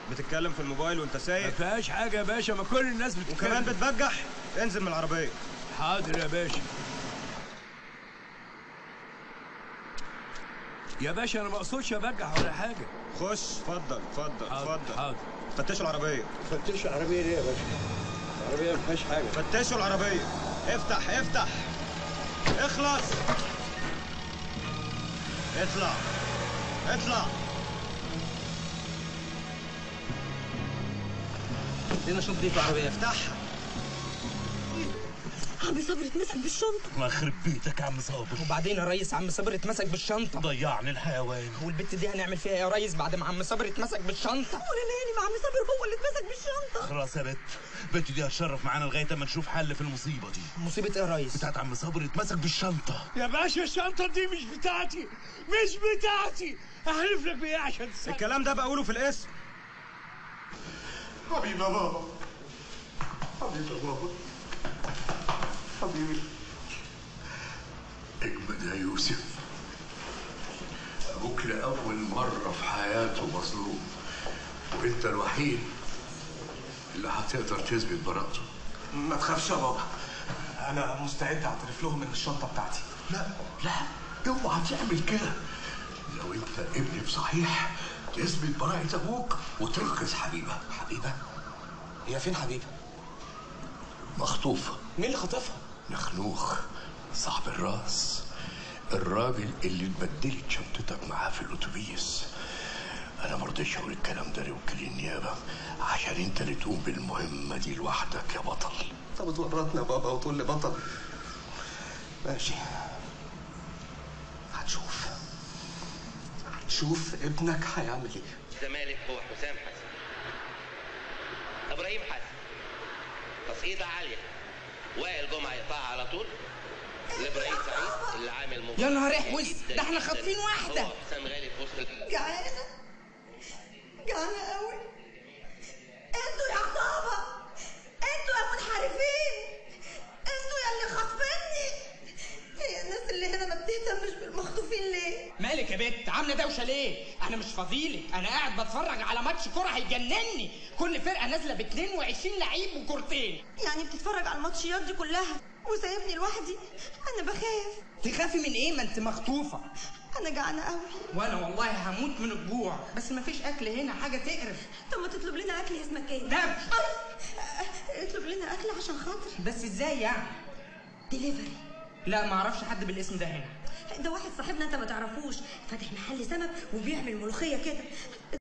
بتتكلم في الموبايل وانت ما سايق فيهاش حاجه يا باشا ما كل الناس وكمان بتتكلم بتبجح انزل من العربيه حاضر يا باشا يا باشا انا ما اقصدش ابجح ولا حاجه خش اتفضل اتفضل حاضر اتفضل حاضر فتشوا العربيه فتشوا العربيه ليه يا باشا؟ العربيه ما فيهاش حاجه فتشوا العربيه افتح افتح اخلص اطلع اطلع لنا شنطة دي في العربية افتحها عم صبري اتمسك بالشنطة الله يخرب بيتك يا عم صابر وبعدين يا ريس عم صابر اتمسك بالشنطة ضيعني الحيوان والبت دي هنعمل فيها إيه يا ريس بعد ما عم صابر اتمسك بالشنطة وانا مالي ما عم صبري هو اللي اتمسك بالشنطة خلاص يا بت بنت دي هتشرف معانا لغايه اما نشوف حل في المصيبه دي مصيبة ايه يا ريس بتاعت عم صابر اتمسك بالشنطه يا باشا الشنطه دي مش بتاعتي مش بتاعتي احلف لك بايه عشان تصدق الكلام ده بقوله في الاسم حبيبي يا بابا حبيبي يا بابا حبيبي اجمد يا يوسف ابوك لاول مره في حياته مظلوم وانت الوحيد اللي هتقدر تثبت براءته ما تخافش يا بابا انا مستعد اعترف لهم ان الشنطه بتاعتي لا لا اوعى تعمل كده لو انت ابني بصحيح تثبت براءة ابوك وتنقذ حبيبه حبيبه هي فين حبيبي مخطوفه مين اللي خاطفها نخنوخ صاحب الراس الراجل اللي اتبدلت شنطتك معاه في الاتوبيس انا ما رضيتش اقول الكلام ده لوكيل النيابه عشان انت اللي تقوم بالمهمه دي لوحدك يا بطل طب اتورطنا يا بابا وتقول لي بطل ماشي هتشوف هتشوف ابنك هيعمل ايه الزمالك هو حسام حسن ابراهيم حسن تصعيدة عالية وائل جمعة يقطعها على طول لابراهيم سعيد اللي عامل مباراة يا نهار جيدة احوس، جداً ده احنا جداً. خاطفين واحدة. هو حسام غالي في وسط ال- جعانة جعانة قوي انتوا يا عصابة انتوا يا منحرفين انتوا يا اللي خاطفيني هي الناس اللي هنا ما بتهتمش بالمخطوفين ليه مالك يا بت عاملة دوشة ليه انا مش فاضيلك انا قاعد بتفرج على ماتش كرة هيجنني كل فرقة نازلة ب 22 لعيب وكورتين يعني بتتفرج على الماتشيات دي كلها وسايبني لوحدي انا بخاف تخافي من ايه ما انت مخطوفة انا جعانة قوي وانا والله هموت من الجوع بس مفيش اكل هنا حاجة تقرف طب ما تطلب لنا اكل اسمك ايه دبش. أي، اطلب لنا اكل عشان خاطر بس ازاي يعني ديليفري لا ما اعرفش حد بالاسم ده هنا ده واحد صاحبنا انت ما تعرفوش فاتح محل سمك وبيعمل ملوخيه كده